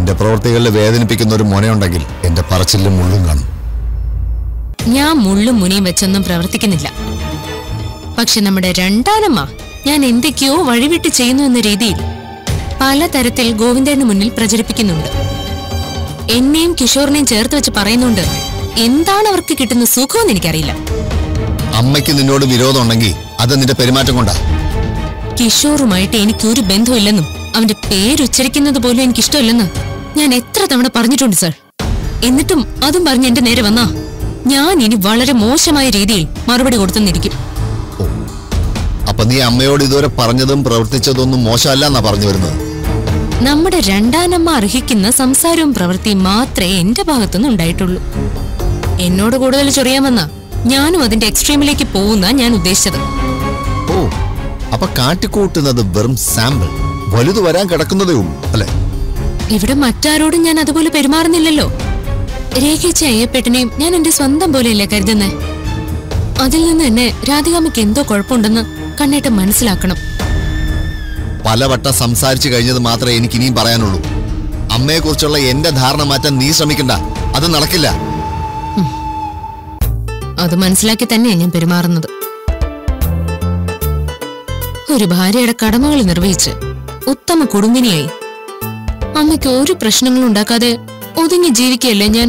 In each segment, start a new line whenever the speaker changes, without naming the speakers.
എന്റെ പ്രവൃത്തികളിൽ വേദനിപ്പിക്കുന്ന ഒരു മോനയുണ്ടെങ്കിൽ എന്റെ പറച്ചിലും മുള്ളും കാണും
ഞാൻ മുള്ളും മുനിയും വെച്ചൊന്നും പ്രവർത്തിക്കുന്നില്ല പക്ഷെ നമ്മുടെ രണ്ടാനമ്മ ഞാൻ എന്തൊക്കെയോ വഴിവിട്ട് ചെയ്യുന്നു എന്ന രീതിയിൽ പലതരത്തിൽ ഗോവിന്ദന് മുന്നിൽ പ്രചരിപ്പിക്കുന്നുണ്ട് എന്നെയും കിഷോറിനെയും ചേർത്ത് വെച്ച് പറയുന്നുണ്ട് എന്താണ് അവർക്ക് കിട്ടുന്ന സുഖമെന്ന് എനിക്കറിയില്ല
അമ്മയ്ക്ക് നിന്നോട് വിരോധം ഉണ്ടെങ്കിൽ അത് നിന്റെ പെരുമാറ്റം കൊണ്ടാ
കിഷോറുമായിട്ട് എനിക്കൊരു ബന്ധമില്ലെന്നും അവന്റെ പേരുച്ചരിക്കുന്നത് പോലും എനിക്കിഷ്ടമില്ലെന്ന് ഞാൻ എത്ര തവണ പറഞ്ഞിട്ടുണ്ട് സർ എന്നിട്ടും അതും പറഞ്ഞ് എന്റെ നേരെ വന്നാ ഞാൻ ഇനി വളരെ മോശമായ രീതിയിൽ മറുപടി കൊടുത്തെന്നിരിക്കും
അപ്പൊ നീ അമ്മയോട് ഇതുവരെ പറഞ്ഞതും പ്രവർത്തിച്ചതൊന്നും മോശമല്ല എന്നാ പറഞ്ഞു വരുന്നത്
നമ്മുടെ രണ്ടാനമ്മ അർഹിക്കുന്ന സംസാരവും പ്രവൃത്തിയും മാത്രമേ എന്റെ ഭാഗത്തുനിന്ന് ഉണ്ടായിട്ടുള്ളൂ എന്നോട് കൂടുതൽ ചൊറിയാമെന്ന ഞാനും അതിന്റെ എക്സ്ട്രീമിലേക്ക് പോകുന്ന ഞാൻ ഉദ്ദേശിച്ചത്
ഓ അപ്പൊ കാട്ടിക്കൂട്ടുന്നത് വെറും സാമ്പിൾ വലുത് വരാൻ കിടക്കുന്നതേ ഉള്ളൂ അല്ലെ
ഇവിടെ മറ്റാരോടും ഞാൻ അതുപോലെ പെരുമാറുന്നില്ലല്ലോ രേഖിച്ച അയ്യപ്പെട്ടിനെയും ഞാൻ എന്റെ സ്വന്തം പോലെയല്ലേ കരുതുന്നേ അതിൽ നിന്ന് തന്നെ രാധികാമ്മയ്ക്ക് എന്തോ കുഴപ്പമുണ്ടെന്ന് കണ്ണേട്ടം മനസ്സിലാക്കണം
പലവട്ടം സംസാരിച്ചു കഴിഞ്ഞത് മാത്രമേ എനിക്ക് ഇനിയും പറയാനുള്ളൂ അമ്മയെക്കുറിച്ചുള്ള എന്റെ ധാരണ മാറ്റാൻ നീ ശ്രമിക്കണ്ട അത് നടക്കില്ല
അത് മനസ്സിലാക്കി തന്നെയാണ് ഞാൻ പെരുമാറുന്നത് ഒരു ഭാര്യയുടെ കടമകൾ നിർവഹിച്ച് ഉത്തമ കുടുംബിനിയായി അമ്മയ്ക്ക് ഒരു പ്രശ്നങ്ങളും ഉണ്ടാക്കാതെ ഒതുങ്ങി ജീവിക്കുകയല്ലേ ഞാൻ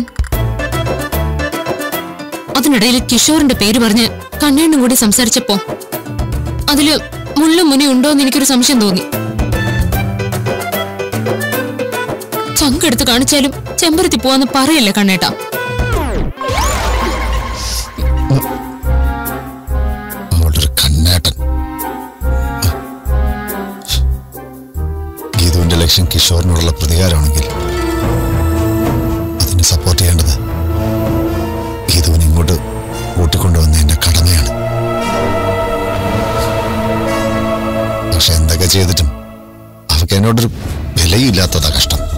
അതിനിടയിൽ കിഷോറിന്റെ പേര് പറഞ്ഞ് കണ്ണേണ്ണും കൂടി സംസാരിച്ചപ്പോ അതില് മുള്ളും മുനി ഉണ്ടോന്ന് എനിക്കൊരു സംശയം തോന്നി ചങ്കെടുത്ത് കാണിച്ചാലും ചെമ്പരത്തി പോവാന്ന് പറയല്ലേ കണ്ണേട്ടാ
അവളുടെ ഒരു കണ്ണേട്ടൻ ഗീതുവിന്റെ ലക്ഷ്യം കിഷോറിനോടുള്ള പ്രതികാരമാണെങ്കിൽ അതിനെ സപ്പോർട്ട് ചെയ്യേണ്ടത് ഗീതുവിനെ ഇങ്ങോട്ട് കൂട്ടിക്കൊണ്ടുവന്ന എന്റെ കടമയാണ് പക്ഷെ എന്തൊക്കെ ചെയ്തിട്ടും അവൾക്ക് എന്നോടൊരു വിലയില്ലാത്തതാ കഷ്ടം